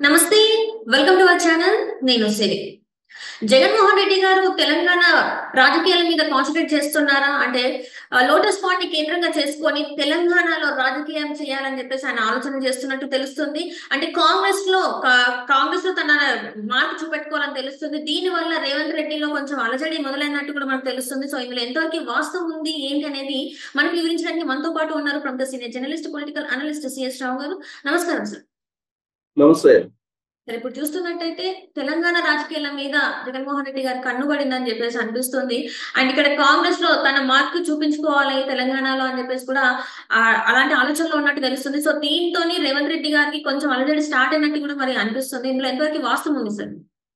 నమస్తే welcome to our channel నేను సిరి జగన్మోహన్ రెడ్డి గారు తెలంగాణ రాజకీయాల మీద కాన్సన్ట్రేట్ చేస్తున్నారా అంటే ఆ, లోటస్ పాయింట్ ని కేంద్రంగా చేసుకొని తెలంగాణలో రాజకీయం చేయాలని చెప్పేసి ఆయన ఆలోచన చేస్తున్నట్టు తెలుస్తుంది అంటే కాంగ్రెస్ లో కా- కాంగ్రెస్ లో తన మార్పు చూపెట్టుకోవాలని తెలుస్తుంది దీని వల్ల రేవంత్ రెడ్డిలో కొంచెం అలజడి మొదలైనట్టు కూడా మనకు తెలుస్తుంది సో ఇందులో ఎంతవరకు వాస్తవం ఉంది ఏంటి అనేది మనకు వివరించడానికి మనతో పాటు ఉన్నారు ప్రముఖ senior journalist political analyst C S Rao నమస్కారం సార్ నమస్తే సరే ఇప్పుడు చూస్తున్నట్టయితే తెలంగాణ రాజకీయాల మీద జగన్మోహన్ రెడ్డి గారు కన్నుబడిందని చెప్పేసి అనిపిస్తుంది అండ్ ఇక్కడ కాంగ్రెస్ లో తన మార్క్ చూపించుకోవాలి తెలంగాణలో అని చెప్పేసి కూడా ఆ, అలాంటి ఆలోచనలో ఉన్నట్టు తెలుస్తుంది సో దీంతో రేవంత్ రెడ్డి గారికి కొంచెం అలజడి స్టార్ట్ అయినట్టు కూడా మరి అనిపిస్తుంది ఇందులో ఎంతవరకు వాస్తవం ఉంది సార్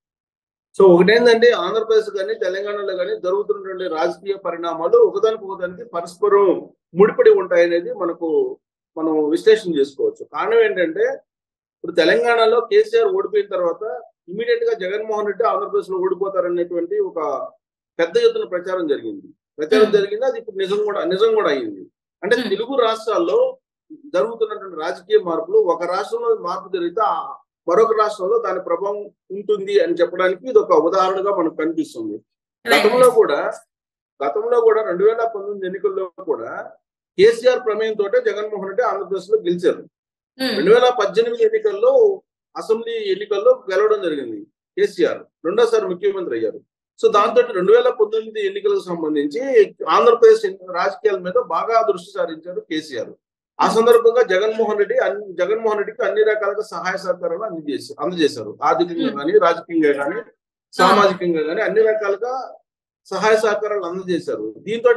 సో ఒకటేంటంటే ఆంధ్రప్రదేశ్ కానీ తెలంగాణలో కానీ జరుగుతున్నటువంటి రాజకీయ పరిణామాలు ఒకదానికి ఒకదానికి పరస్పరం ముడిపడి ఉంటాయనేది మనకు మనం విశ్లేషణ చేసుకోవచ్చు కారణం ఏంటంటే ఇప్పుడు తెలంగాణలో కేసీఆర్ ఓడిపోయిన తర్వాత ఇమీడియట్ గా జగన్మోహన్ రెడ్డి ఆంధ్రప్రదేశ్ లో ఓడిపోతారనేటువంటి ఒక పెద్ద ఎత్తున ప్రచారం జరిగింది ప్రచారం Hmm. జరిగింది అది ఇప్పుడు నిజం కూడా నిజం కూడా అయింది అంటే Hmm. తెలుగు రాష్ట్రాల్లో జరుగుతున్నటువంటి రాజకీయ మార్పులు ఒక రాష్ట్రంలో మార్పు జరిగితే ఆ మరొక రాష్ట్రంలో దాని ప్రభావం ఉంటుంది అని చెప్పడానికి ఇది ఒక ఉదాహరణగా మనకు కనిపిస్తుంది గతంలో కూడా గతంలో కూడా రెండు వేల పంతొమ్మిది ఎన్నికల్లో కూడా కేసీఆర్ ప్రమేయంతో జగన్మోహన్ రెడ్డి ఆంధ్రప్రదేశ్ లో గెలిచారు ఉమ్, రెండు వేల పద్దెనిమిది ఎన్నికల్లో అసెంబ్లీ ఎన్నికల్లో గెలవడం జరిగింది కేసీఆర్ రెండోసారి ముఖ్యమంత్రి అయ్యారు సో దాంతో రెండు వేల పంతొమ్మిది ఎన్నికలకు సంబంధించి ఆంధ్రప్రదేశ్ రాజకీయాల మీద బాగా దృష్టి సారించారు కేసీఆర్ ఆ సందర్భంగా జగన్మోహన్ రెడ్డి అన్ని జగన్మోహన్ రెడ్డికి అన్ని రకాలుగా సహాయ సహకారాలు అందజేసి అందజేశారు ఆర్థికంగా కానీ రాజకీయంగా కానీ సామాజికంగా కానీ అన్ని రకాలుగా సహాయ సహకారాలు అందజేశారు దీంతో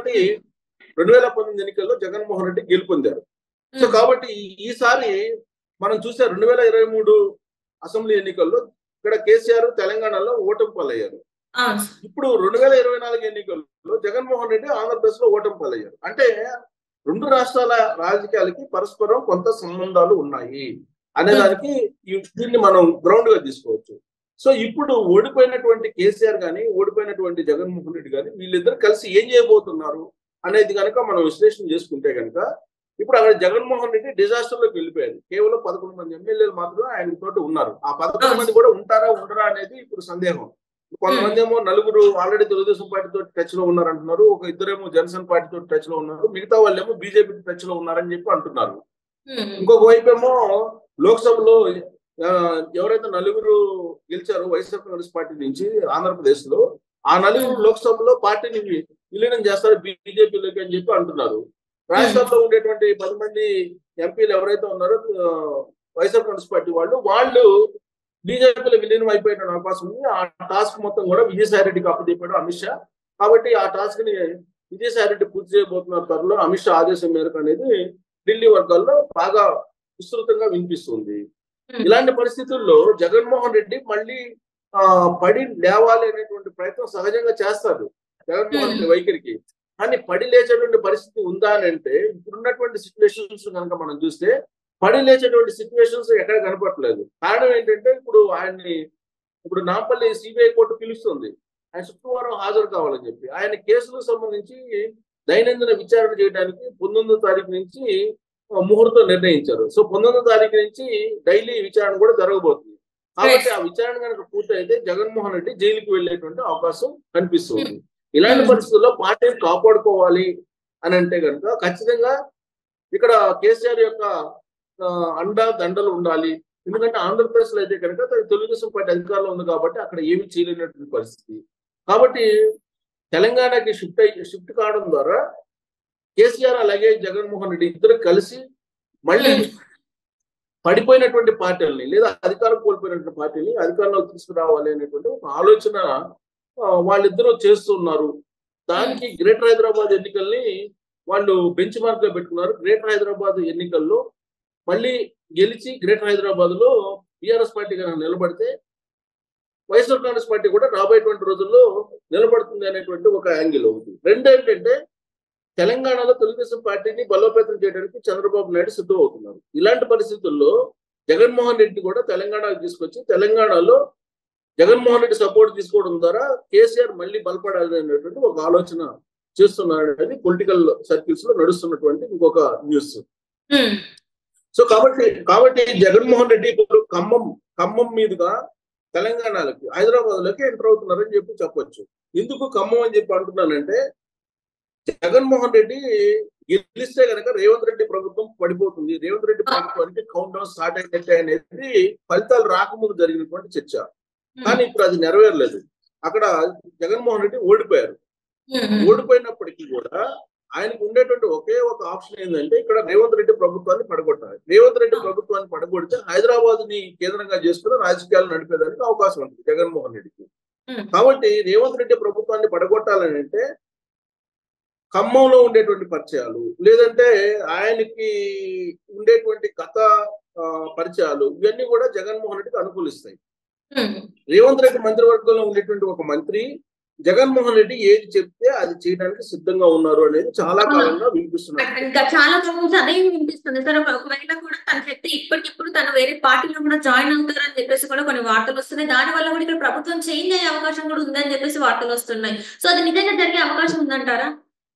రెండు వేల పంతొమ్మిది ఎన్నికల్లో జగన్మోహన్ రెడ్డి గెలుపొందారు సో ఉమ్, కాబట్టి ఈ- ఈసారి మనం చూసే రెండు వేల ఇరవై మూడు అసెంబ్లీ ఎన్నికల్లో ఇక్కడ కేసీఆర్ తెలంగాణలో ఓటమి పాలయ్యారు అవును సార్. ఇప్పుడు రెండు వేల ఇరవై నాలుగు ఎన్నికల్లో జగన్మోహన్ రెడ్డి ఆంధ్రప్రదేశ్ లో ఓటమి పాలయ్యారు అంటే రెండు రాష్ట్రాల రాజకీయాలకి పరస్పరం కొంత సంబంధాలు ఉన్నాయి అనే దానికి ఈ- దీన్ని మనం గ్రౌండ్ గా తీసుకోవచ్చు సో ఇప్పుడు ఓడిపోయినటువంటి కేసీఆర్ గాని ఓడిపోయినటువంటి జగన్మోహన్ రెడ్డి గాని వీళ్ళిద్దరు కలిసి ఏం చేయబోతున్నారు అనేది కనుక మనం విశ్లేషణ చేసుకుంటే కనుక ఇప్పుడు అక్కడ జగన్మోహన్ రెడ్డి డిజాస్టర్ లోకి వెళ్ళిపోయారు కేవలం పదకొండు మంది ఎమ్మెల్యేలు మాత్రమే ఆయన తోటి ఉన్నారు ఆ పదకొండు మంది కూడా ఉంటారా ఉండరా అనేది ఇప్పుడు సందేహం కొంతమంది ఏమో నలుగురు ఆల్రెడీ తెలుగుదేశం పార్టీతో టచ్ లో ఉన్నారు అంటున్నారు ఒక ఇద్దరేమో జనసేన పార్టీతో టచ్ లో ఉన్నారు మిగతా వాళ్ళు ఏమో బీజేపీ టచ్ లో ఉన్నారని చెప్పి అంటున్నారు ఉమ్, ఇంకొక వైపు ఏమో లోక్సభలో ఆ, ఎవరైతే నలుగురు గెలిచారో వైఎస్ఆర్ కాంగ్రెస్ పార్టీ నుంచి ఆంధ్రప్రదేశ్ లో ఆ నలుగురు లోక్సభలో పార్టీని విలీనం చేస్తారు బీజేపీలోకి అని చెప్పి అంటున్నారు రాజ్యసభలో ఉండేటువంటి పది మంది ఎంపీలు ఎవరైతే ఉన్నారో ఆ, వైఎస్ఆర్ కాంగ్రెస్ పార్టీ వాళ్ళు వాళ్ళు బీజేపీలో విలీనం అయిపోయిన అవకాశం ఉంది ఆ టాస్క్ మొత్తం కూడా విజయసాయి రెడ్డికి అప్పచెప్పాడు అమిత్ షా కాబట్టి ఆ టాస్క్ ని విజయసాయి రెడ్డి పూర్తి చేయబోతున్న త్వరలో అమిత్ షా ఆదేశం మేరకు అనేది ఢిల్లీ వర్గాల్లో బాగా విస్తృతంగా వినిపిస్తుంది ఉమ్, ఇలాంటి పరిస్థితుల్లో జగన్మోహన్ రెడ్డి మళ్ళీ ఆ పడి లేవాలి అనేటువంటి ప్రయత్నం సహజంగా చేస్తారు జగన్మోహన్ రెడ్డి వైఖరికి కానీ పడి లేచేటువంటి పరిస్థితి ఉందా అని అంటే ఇప్పుడున్నటువంటి సిచ్యువేషన్స్ కనుక మనం చూస్తే పడి లేచేటువంటి సిచ్యువేషన్స్ ఎక్కడ కనపడట్లేదు కారణం ఏంటంటే ఇప్పుడు ఆయన్ని ఇప్పుడు నాంపల్లి సిబిఐ కోర్టు పిలుస్తుంది ఆయన శుక్రవారం హాజరు కావాలని చెప్పి ఆయన కేసులకు సంబంధించి దైనందిన విచారణ చేయడానికి పంతొమ్మిదో తారీఖు నుంచి ఆ, ముహూర్తం నిర్ణయించారు సో పంతొమ్మిదో తారీఖు నుంచి డైలీ విచారణ కూడా జరగబోతుంది కాబట్టి ఆ విచారణ కనుక పూర్తయితే జగన్మోహన్ రెడ్డి జైలుకి వెళ్ళేటువంటి అవకాశం కనిపిస్తుంది ఇలాంటి Hmm. పరిస్థితుల్లో పార్టీని కాపాడుకోవాలి అని అంటే కనుక ఖచ్చితంగా ఇక్కడ కేసీఆర్ యొక్క ఆ, అండ దండలు ఉండాలి ఎందుకంటే ఆంధ్రప్రదేశ్ లో అయితే కనుక తెలుగుదేశం పార్టీ అధికారంలో ఉంది కాబట్టి అక్కడ ఏమీ చేయలేనటువంటి పరిస్థితి కాబట్టి తెలంగాణకి షిఫ్ట్ అయ్యి షిఫ్ట్ కావడం ద్వారా కేసీఆర్ అలాగే జగన్మోహన్ రెడ్డి ఇద్దరు కలిసి మళ్ళీ Hmm. పడిపోయినటువంటి పార్టీలని లేదా అధికారం కోల్పోయినటువంటి పార్టీని అధికారంలోకి తీసుకురావాలి అనేటువంటి ఒక ఆలోచన ఆ, వాళ్ళిద్దరూ చేస్తున్నారు దానికి గ్రేటర్ హైదరాబాద్ ఎన్నికల్ని వాళ్ళు బెంచ్ మార్క్ గా పెట్టుకున్నారు గ్రేటర్ హైదరాబాద్ ఎన్నికల్లో మళ్ళీ గెలిచి గ్రేటర్ హైదరాబాద్ లో బీఆర్ఎస్ పార్టీ కనుక నిలబడితే వైఎస్ఆర్ కాంగ్రెస్ పార్టీ కూడా రాబోయేటువంటి రోజుల్లో నిలబడుతుంది అనేటువంటి ఒక యాంగిల్ ఒకటి రెండు ఏంటంటే తెలంగాణలో తెలుగుదేశం పార్టీని బలోపేతం చేయడానికి చంద్రబాబు నాయుడు సిద్ధం అవుతున్నారు ఇలాంటి పరిస్థితుల్లో జగన్మోహన్ రెడ్డి కూడా తెలంగాణకు తీసుకొచ్చి తెలంగాణలో జగన్మోహన్ రెడ్డి సపోర్ట్ తీసుకోవడం ద్వారా కేసీఆర్ మళ్ళీ బలపడాలి అనేటువంటి ఒక ఆలోచన చేస్తున్నాడు అనేది పొలిటికల్ సర్కిల్స్ లో నడుస్తున్నటువంటి ఇంకొక న్యూస్ ఉమ్, సో కాబట్టి కాబట్టి జగన్మోహన్ రెడ్డి ఇప్పుడు ఖమ్మం ఖమ్మం మీదుగా తెలంగాణలోకి హైదరాబాద్ లోకి ఎంటర్ అవుతున్నారని చెప్పి చెప్పొచ్చు ఎందుకు ఖమ్మం అని చెప్పి అంటున్నానంటే జగన్మోహన్ రెడ్డి గెలిస్తే గనక రేవంత్ రెడ్డి ప్రభుత్వం పడిపోతుంది రేవంత్ రెడ్డి ప్రభుత్వానికి కౌంట్ డౌన్ స్టార్ట్ అయినట్టే అనేది ఫలితాలు రాకముందు జరిగినటువంటి చర్చ కానీ ఇప్పుడు అది నెరవేరలేదు అక్కడ జగన్మోహన్ రెడ్డి ఓడిపోయారు ఓడిపోయినప్పటికీ కూడా ఆయనకు ఉండేటువంటి ఒకే ఒక ఆప్షన్ ఏంటంటే ఇక్కడ రేవంత్ రెడ్డి ప్రభుత్వాన్ని పడగొట్టాలి రేవంత్ రెడ్డి ప్రభుత్వాన్ని పడగొడితే హైదరాబాద్ ని కేంద్రంగా చేసుకుని రాజకీయాలు నడిపేదానికి అవకాశం ఉంటుంది జగన్మోహన్ రెడ్డికి కాబట్టి రేవంత్ రెడ్డి ప్రభుత్వాన్ని పడగొట్టాలని అంటే ఖమ్మంలో ఉండేటువంటి పరిచయాలు లేదంటే ఆయనకి ఉండేటువంటి గత ఆ, పరిచయాలు ఇవన్నీ కూడా జగన్మోహన్ రెడ్డికి అనుకూలిస్తాయి రేవంత్ రెడ్డి మంత్రివర్గంలో ఉండేటువంటి ఒక మంత్రి జగన్మోహన్ రెడ్డి ఏది చెప్తే అది చేయడానికి సిద్ధంగా ఉన్నారు అనేది చాలా కాలంగా వినిపిస్తున్నారు ఇంకా చాలా మూవ్స్ అదే వినిపిస్తుంది సార్ ఒక- ఒకవేళ కూడా తన శక్తి ఇప్పటికిప్పుడు తను వేరే పార్టీలో కూడా జాయిన్ అవుతారని చెప్పేసి కూడా కొన్ని వార్తలు వస్తున్నాయి దాని వల్ల కూడా ఇక్కడ ప్రభుత్వం చేంజ్ అయ్యే అవకాశం కూడా ఉందని చెప్పేసి వార్తలు వస్తున్నాయి సో అది నిజంగా జరిగే అవకాశం ఉందంటారా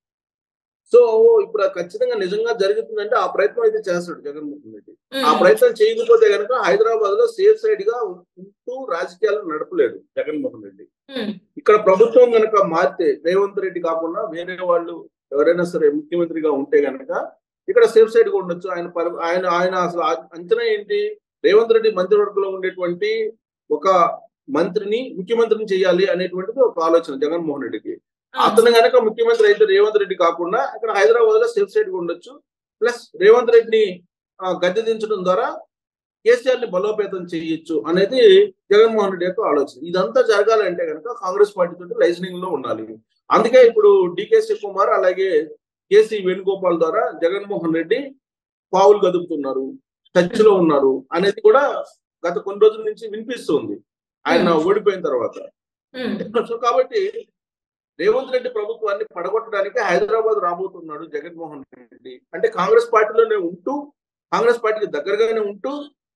సో ఇప్పుడు అది ఖచ్చితంగా నిజంగా జరుగుతుందంటే ఆ ప్రయత్నం అయితే చేస్తాడు జగన్మోహన్ రెడ్డి ఆ ఉమ్, ప్రయత్నం చేయకపోతే కనుక హైదరాబాద్ లో సేఫ్ సైడ్ గా ఉంటూ రాజకీయాలు నడపలేడు జగన్మోహన్ రెడ్డి ఉమ్, ఇక్కడ ప్రభుత్వం గనక మారితే రేవంత్ రెడ్డి కాకుండా వేరే వాళ్ళు ఎవరైనా సరే ముఖ్యమంత్రిగా ఉంటే గనక ఇక్కడ సేఫ్ సైడ్ గా ఉండొచ్చు ఆయన పరి- ఆయన ఆయన అసలు ఆ- అంచనా ఏంటి రేవంత్ రెడ్డి మంత్రివర్గంలో ఉండేటువంటి ఒక మంత్రిని ముఖ్యమంత్రిని చేయాలి అనేటువంటిది ఒక ఆలోచన జగన్మోహన్ రెడ్డికి అతను గనక ముఖ్యమంత్రి అయితే రేవంత్ రెడ్డి కాకుండా ఇక్కడ హైదరాబాద్ లో సేఫ్ సైడ్ గా ఉండొచ్చు ప్లస్ రేవంత్ రెడ్డిని ఆ, గద్దె దించడం ద్వారా కేసీఆర్ ని బలోపేతం చేయొచ్చు అనేది జగన్మోహన్ రెడ్డి యొక్క ఆలోచన ఇదంతా జరగాలంటే కనుక కాంగ్రెస్ పార్టీ తోటి లైజనింగ్ లో ఉండాలి అందుకే ఇప్పుడు డికేసి కుమార్ అలాగే కేసీ వేణుగోపాల్ ద్వారా జగన్మోహన్ రెడ్డి పావులు గదుపుతున్నారు టచ్ లో ఉన్నారు అనేది కూడా గత కొన్ని రోజుల నుంచి వినిపిస్తుంది ఆయన Hmm. ఓడిపోయిన తర్వాత ఉమ్, సో కాబట్టి రేవంత్ రెడ్డి ప్రభుత్వాన్ని పడగొట్టడానికి హైదరాబాద్ రాబోతున్నాడు జగన్మోహన్ రెడ్డి అంటే కాంగ్రెస్ పార్టీలోనే ఉంటూ కాంగ్రెస్ పార్టీకి దగ్గరగానే ఉంటూ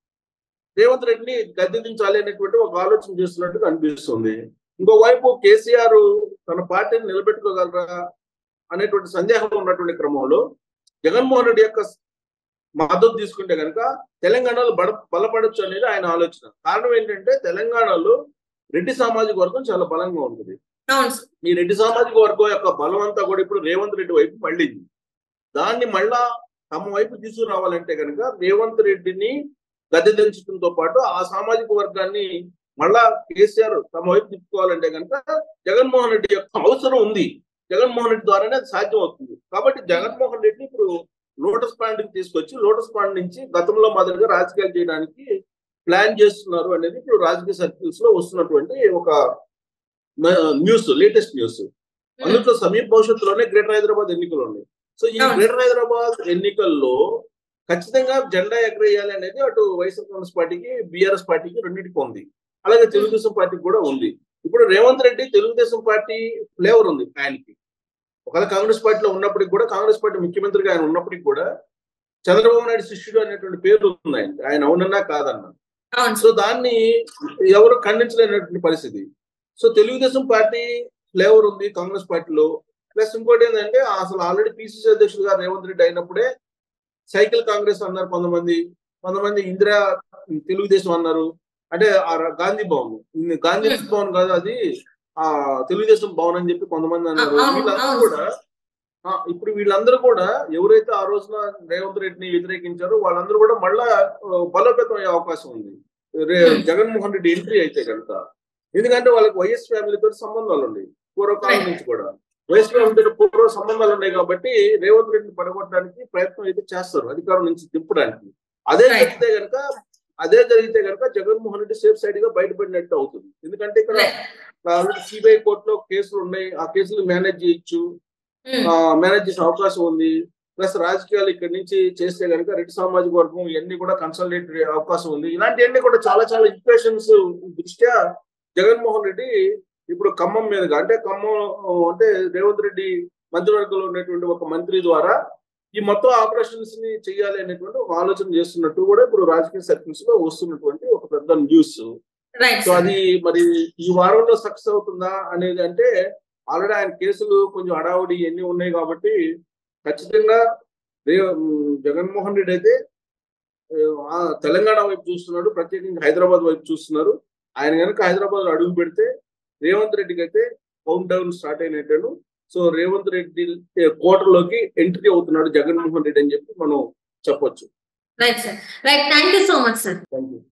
రేవంత్ రెడ్డిని గద్దె దించాలి అనేటువంటి ఒక ఆలోచన చేస్తున్నట్టు అనిపిస్తుంది ఇంకోవైపు కేసీఆర్ తన పార్టీని నిలబెట్టుకోగలరా అనేటువంటి సందేహం ఉన్నటువంటి క్రమంలో జగన్మోహన్ రెడ్డి యొక్క మద్దతు తీసుకుంటే కనుక తెలంగాణలో బడ బలపడొచ్చు అనేది ఆయన ఆలోచన కారణం ఏంటంటే తెలంగాణలో రెడ్డి సామాజిక వర్గం చాలా బలంగా ఉంటుంది అవును సార్. ఈ రెడ్డి సామాజిక వర్గం యొక్క బలం అంతా కూడా ఇప్పుడు రేవంత్ రెడ్డి వైపు మళ్ళింది దాన్ని మళ్ళా తమ వైపు తీసుకురావాలంటే కనుక రేవంత్ రెడ్డిని గద్దె దించడంతో పాటు ఆ సామాజిక వర్గాన్ని మళ్ళా కేసీఆర్ తమ వైపు తిప్పుకోవాలంటే కనుక జగన్మోహన్ రెడ్డి యొక్క అవసరం ఉంది జగన్మోహన్ రెడ్డి ద్వారానే అది సాధ్యం అవుతుంది కాబట్టి జగన్మోహన్ రెడ్డి ఇప్పుడు లోటస్ పాయింట్ కి తీసుకొచ్చి లోటస్ పాయింట్ నుంచి గతంలో మాదిరిగా రాజకీయాలు చేయడానికి ప్లాన్ చేస్తున్నారు అనేది ఇప్పుడు రాజకీయ సర్కిల్స్ లో వస్తున్నటువంటి ఒక న్యూస్ లేటెస్ట్ న్యూస్ అందులో సమీప భవిష్యత్తులోనే గ్రేటర్ హైదరాబాద్ ఎన్నికలు ఉన్నాయి సో ఈ అవును. గ్రేటర్ హైదరాబాద్ ఎన్నికల్లో ఖచ్చితంగా జెండా ఎగరేయాలి అనేది అటు వైఎస్ఆర్ కాంగ్రెస్ పార్టీకి బీఆర్ఎస్ పార్టీకి రెండింటికి ఉంది అలాగే తెలుగుదేశం పార్టీకి కూడా ఉంది ఇప్పుడు రేవంత్ రెడ్డి తెలుగుదేశం పార్టీ ఫ్లేవర్ ఉంది ఆయనకి ఒకవేళ కాంగ్రెస్ పార్టీలో ఉన్నప్పటికి కూడా కాంగ్రెస్ పార్టీ ముఖ్యమంత్రిగా ఆయన ఉన్నప్పటికి కూడా చంద్రబాబు నాయుడు శిష్యుడు అనేటువంటి పేరు ఉంది ఆయన ఆయన అవునన్నా కాదన్నా అవును సో దాన్ని ఎవరు ఖండించలేనటువంటి పరిస్థితి సో తెలుగుదేశం పార్టీ ఫ్లేవర్ ఉంది కాంగ్రెస్ పార్టీలో ప్లస్ ఇంకోటి ఏంటంటే అసలు ఆల్రెడీ పిసిసి అధ్యక్షుడుగా రేవంత్ రెడ్డి అయినప్పుడే సైకిల్ కాంగ్రెస్ అన్నారు కొంతమంది కొంతమంది ఇందిరా తెలుగుదేశం అన్నారు అంటే ఆ ర- గాంధీ భవన్ ఇన్ని గాంధీ Hmm. భవన్ కాదు అది ఆ తెలుగుదేశం భవన్ అని చెప్పి కొంతమంది అన్నారు అవును, వీళ్ళందరూ అవును. కూడా ఆ, ఇప్పుడు వీళ్ళందరూ కూడా ఎవరైతే ఆ రోజున రేవంత్ రెడ్డిని వ్యతిరేకించారో వాళ్ళందరూ కూడా మళ్ళా ఆ, బలోపేతం అయ్యే అవకాశం ఉంది రే- Hmm. జగన్మోహన్ రెడ్డి ఎంట్రీ అయితే కనుక ఎందుకంటే వాళ్ళకి వైఎస్ ఫ్యామిలీతో సంబంధాలు ఉన్నాయి పూర్వకాలం Right. నుంచి కూడా వైఎస్ ఫ్యామిలీతో పూర్వ సంబంధాలు ఉన్నాయి కాబట్టి రేవంత్ రెడ్డిని పడగొట్టడానికి ప్రయత్నం అయితే చేస్తారు అధికారం నుంచి దింపడానికి అదే Right. జరిగితే కనుక అదే జరిగితే కనుక జగన్మోహన్ రెడ్డి సేఫ్ సైడ్ గా బయటపడినట్టు అవుతుంది ఎందుకంటే ఇక్కడ సిబిఐ కోర్టులో కేసులు ఉన్నాయి ఆ కేసులు మేనేజ్ చేయొచ్చు మేనేజ్ చేసే అవకాశం ఉంది ప్లస్ రాజకీయాలు ఇక్కడ నుంచి చేస్తే కనుక రెడ్డి సామాజిక వర్గం ఇవన్నీ కూడా కన్సల్టేట్ అవకాశం ఉంది ఇలాంటివన్నీ కూడా చాలా చాలా ఈక్వేషన్స్ దృష్ట్యా జగన్మోహన్ రెడ్డి ఇప్పుడు ఖమ్మం మీదుగా అంటే ఖమ్మం ఆ, అంటే రేవంత్ రెడ్డి మంత్రివర్గంలో ఉన్నటువంటి ఒక మంత్రి ద్వారా ఈ మొత్తం ఆపరేషన్స్ ని చేయాలి అనేటువంటి ఒక ఆలోచన చేస్తున్నట్టు కూడా ఇప్పుడు రాజకీయ సర్కిల్స్ లో వస్తున్నటువంటి ఒక పెద్ద న్యూస్ రైట్ సో అది మరి ఈ వారంలో సక్సెస్ అవుతుందా అనేది అంటే ఆల్రెడీ ఆయన కేసులు కొంచెం హడావుడి ఇవన్నీ ఉన్నాయి కాబట్టి ఖచ్చితంగా రే- ఉమ్, జగన్మోహన్ రెడ్డి అయితే ఆ, తెలంగాణ వైపు చూస్తున్నాడు ప్రత్యేకంగా హైదరాబాద్ వైపు చూస్తున్నారు ఆయన కనుక హైదరాబాద్ లో అడుగు పెడితే రేవంత్ రెడ్డికి అయితే కౌంట్ డౌన్ స్టార్ట్ అయినట్టు సో రేవంత్ రెడ్డి కోటలోకి ఎంట్రీ అవుతున్నాడు జగన్మోహన్ రెడ్డి అని చెప్పి మనం చెప్పొచ్చు right sir right thank you so much sir thank you